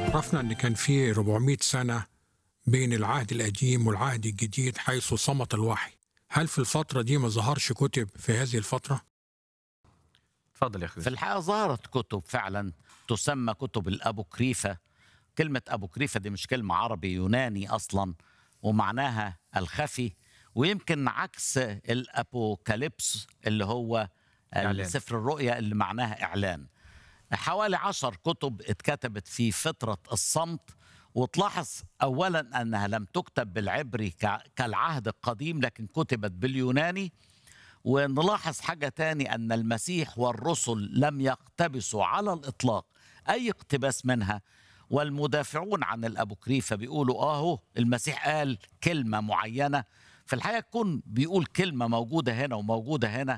عرفنا ان كان في 400 سنه بين العهد القديم والعهد الجديد حيث صمت الوحي هل في الفتره دي ما ظهرش كتب في هذه الفتره اتفضل يا اخي في الحقيقة ظهرت كتب فعلا تسمى كتب الأبوكريفة كلمة أبوكريفة دي مش كلمة عربي يوناني أصلا ومعناها الخفي ويمكن عكس الأبوكاليبس اللي هو إعلان. سفر الرؤيا اللي معناها إعلان حوالي عشر كتب اتكتبت في فترة الصمت وتلاحظ أولا أنها لم تكتب بالعبري ك- كالعهد القديم لكن كتبت باليوناني ونلاحظ حاجة تاني أن المسيح والرسل لم يقتبسوا على الإطلاق أي اقتباس منها والمدافعون عن الأبوكريفة بيقولوا آهو المسيح قال كلمة معينة في الحقيقة يكون بيقول كلمة موجودة هنا وموجودة هنا